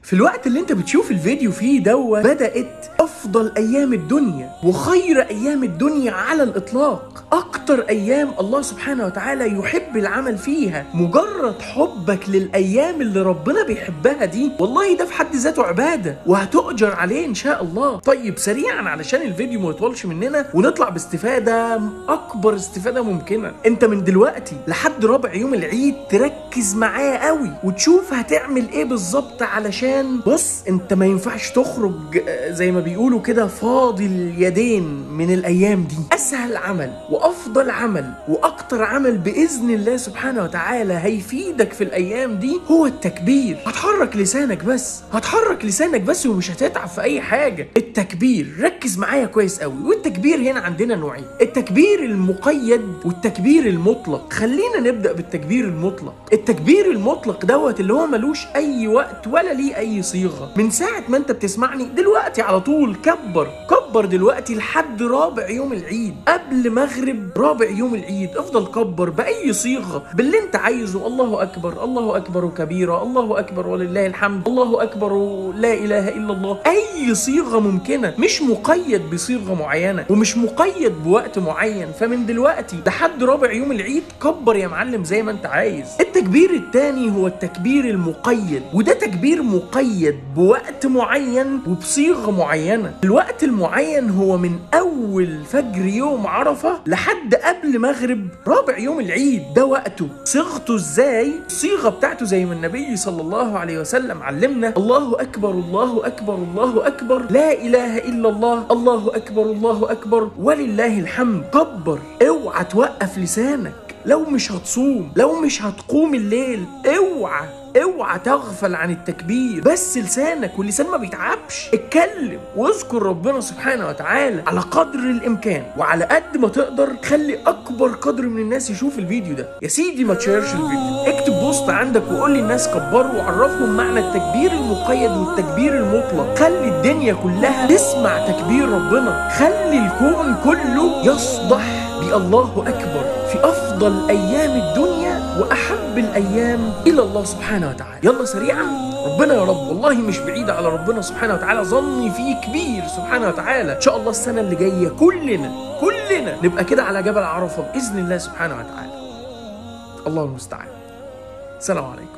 في الوقت اللي انت بتشوف الفيديو فيه دوت بدأت أفضل أيام الدنيا وخير أيام الدنيا على الإطلاق أكتر أيام الله سبحانه وتعالى يحب العمل فيها مجرد حبك للأيام اللي ربنا بيحبها دي والله ده في حد ذاته عبادة وهتؤجر عليه إن شاء الله طيب سريعا علشان الفيديو ما يطولش مننا ونطلع باستفادة أكبر استفادة ممكنة أنت من دلوقتي لحد رابع يوم العيد تركز معاه قوي وتشوف هتعمل إيه بالظبط علشان بص أنت ما ينفعش تخرج آه، زي ما بيقولوا كده فاضي اليدين من الايام دي اسهل عمل وافضل عمل واكتر عمل باذن الله سبحانه وتعالى هيفيدك في الايام دي هو التكبير هتحرك لسانك بس هتحرك لسانك بس ومش هتتعب في اي حاجه التكبير ركز معايا كويس قوي والتكبير هنا عندنا نوعين التكبير المقيد والتكبير المطلق خلينا نبدا بالتكبير المطلق التكبير المطلق دوت اللي هو ملوش اي وقت ولا ليه اي صيغه من ساعه ما انت بتسمعني دلوقتي على طول كبر كبر دلوقتي لحد رابع يوم العيد قبل مغرب رابع يوم العيد افضل كبر باي صيغه باللي انت عايزه الله اكبر الله اكبر كبيرا الله اكبر ولله الحمد الله اكبر لا اله الا الله اي صيغه ممكنه مش مقيد بصيغه معينه ومش مقيد بوقت معين فمن دلوقتي لحد رابع يوم العيد كبر يا معلم زي ما انت عايز التكبير الثاني هو التكبير المقيد وده تكبير مقيد بوقت معين وبصيغه معينه الوقت المعين هو من اول فجر يوم عرفه لحد قبل مغرب رابع يوم العيد ده وقته صيغته ازاي الصيغه بتاعته زي ما النبي صلى الله عليه وسلم علمنا الله اكبر الله اكبر الله اكبر لا اله الا الله الله اكبر الله اكبر ولله الحمد كبر اوعى توقف لسانك لو مش هتصوم لو مش هتقوم الليل اوعى اوعى تغفل عن التكبير بس لسانك واللسان ما بيتعبش اتكلم واذكر ربنا سبحانه وتعالى على قدر الامكان وعلى قد ما تقدر خلي اكبر قدر من الناس يشوف الفيديو ده يا سيدي ما تشيرش الفيديو اكتب بوست عندك وقول للناس كبروا وعرفهم معنى التكبير المقيد والتكبير المطلق خلي الدنيا كلها تسمع تكبير ربنا خلي الكون كله يصدح بالله اكبر في افضل ايام الدنيا واحب الايام الى الله سبحانه وتعالى يلا سريعا ربنا يا رب والله مش بعيد على ربنا سبحانه وتعالى ظني فيه كبير سبحانه وتعالى ان شاء الله السنه اللي جايه كلنا كلنا نبقى كده على جبل عرفه باذن الله سبحانه وتعالى الله المستعان السلام عليكم